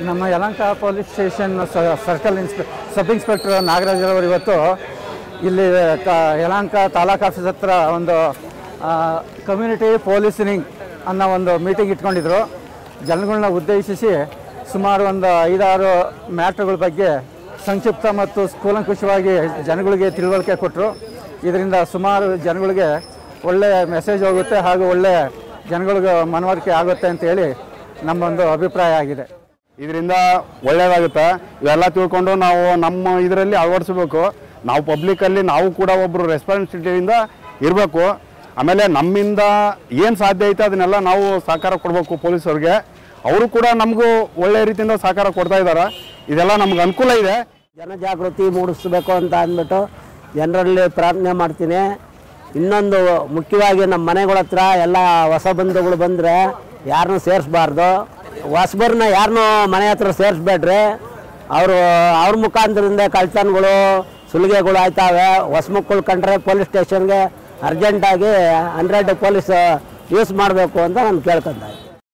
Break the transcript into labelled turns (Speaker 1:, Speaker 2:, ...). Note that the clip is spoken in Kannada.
Speaker 1: ನಮ್ಮ ಯಲಂಕ ಪೊಲೀಸ್ ಸ್ಟೇಷನ್ ಸ- ಸರ್ಕಲ್ ಇನ್ಸ್ಪೆ ಸಬ್ ಇನ್ಸ್ಪೆಕ್ಟರ್ ನಾಗರಾಜ್ ಅವರು ಇವತ್ತು ಇಲ್ಲಿ ಕ ಯಲಂಕ ತಾಲೂಕು ಆಫೀಸ್ ಹತ್ರ ಒಂದು ಕಮ್ಯುನಿಟಿ ಪೊಲೀಸನಿಂಗ್ ಅನ್ನೋ ಒಂದು ಮೀಟಿಂಗ್ ಇಟ್ಕೊಂಡಿದ್ರು ಜನಗಳನ್ನ ಉದ್ದೇಶಿಸಿ ಸುಮಾರು ಒಂದು ಐದಾರು ಮ್ಯಾಟ್ರ್ಗಳ ಬಗ್ಗೆ ಸಂಕ್ಷಿಪ್ತ ಮತ್ತು ಕೂಲಂಕುಷವಾಗಿ ಜನಗಳಿಗೆ ತಿಳುವಳಿಕೆ ಕೊಟ್ಟರು ಇದರಿಂದ ಸುಮಾರು ಜನಗಳಿಗೆ ಒಳ್ಳೆಯ ಮೆಸೇಜ್ ಹೋಗುತ್ತೆ ಹಾಗೂ ಒಳ್ಳೆಯ ಜನಗಳಿಗೆ ಮನವರಿಕೆ ಆಗುತ್ತೆ ಅಂತೇಳಿ ನಮ್ಮೊಂದು ಅಭಿಪ್ರಾಯ ಆಗಿದೆ
Speaker 2: ಇದರಿಂದ ಒಳ್ಳೇದಾಗುತ್ತೆ ಇವೆಲ್ಲ ತಿಳ್ಕೊಂಡು ನಾವು ನಮ್ಮ ಇದರಲ್ಲಿ ಅಳವಡಿಸ್ಬೇಕು ನಾವು ಪಬ್ಲಿಕಲ್ಲಿ ನಾವು ಕೂಡ ಒಬ್ಬರು ರೆಸ್ಪಾನ್ಸಿಬಿಲಿಟಿಯಿಂದ ಇರಬೇಕು ಆಮೇಲೆ ನಮ್ಮಿಂದ ಏನು ಸಾಧ್ಯ ಐತೆ ಅದನ್ನೆಲ್ಲ ನಾವು ಸಹಕಾರ ಕೊಡಬೇಕು ಪೊಲೀಸವ್ರಿಗೆ ಅವರು ಕೂಡ ನಮಗೂ ಒಳ್ಳೆ ರೀತಿಯಿಂದ ಸಹಕಾರ ಕೊಡ್ತಾ ಇದ್ದಾರೆ ಇದೆಲ್ಲ ನಮ್ಗೆ ಅನುಕೂಲ ಇದೆ
Speaker 3: ಜನಜಾಗೃತಿ ಮೂಡಿಸ್ಬೇಕು ಅಂತ ಅಂದ್ಬಿಟ್ಟು ಜನರಲ್ಲಿ ಪ್ರಾರ್ಥನೆ ಮಾಡ್ತೀನಿ ಇನ್ನೊಂದು ಮುಖ್ಯವಾಗಿ ನಮ್ಮ ಮನೆಗಳ ಹತ್ರ ಎಲ್ಲ ಹೊಸ ಬಂಧುಗಳು ಬಂದರೆ ಯಾರನ್ನೂ ಸೇರಿಸ್ಬಾರ್ದು ಹೊಸಬರನ್ನ ಯಾರನ್ನೂ ಮನೆ ಹತ್ರ ಸೇರಿಸ್ಬೇಡ್ರಿ ಅವರು ಅವ್ರ ಮುಖಾಂತರದಿಂದ ಕಳ್ತನಗಳು ಸುಲಿಗೆಗಳು ಆಯ್ತಾವೆ ಹೊಸ ಮಕ್ಕಳು ಕಂಡ್ರೆ ಪೊಲೀಸ್ ಸ್ಟೇಷನ್ಗೆ ಅರ್ಜೆಂಟಾಗಿ ಹಂಡ್ರೆಡ್ ಪೊಲೀಸ್ ಯೂಸ್ ಮಾಡಬೇಕು ಅಂತ ನಾನು ಕೇಳ್ಕೊಂತ ಇದ್ದೀನಿ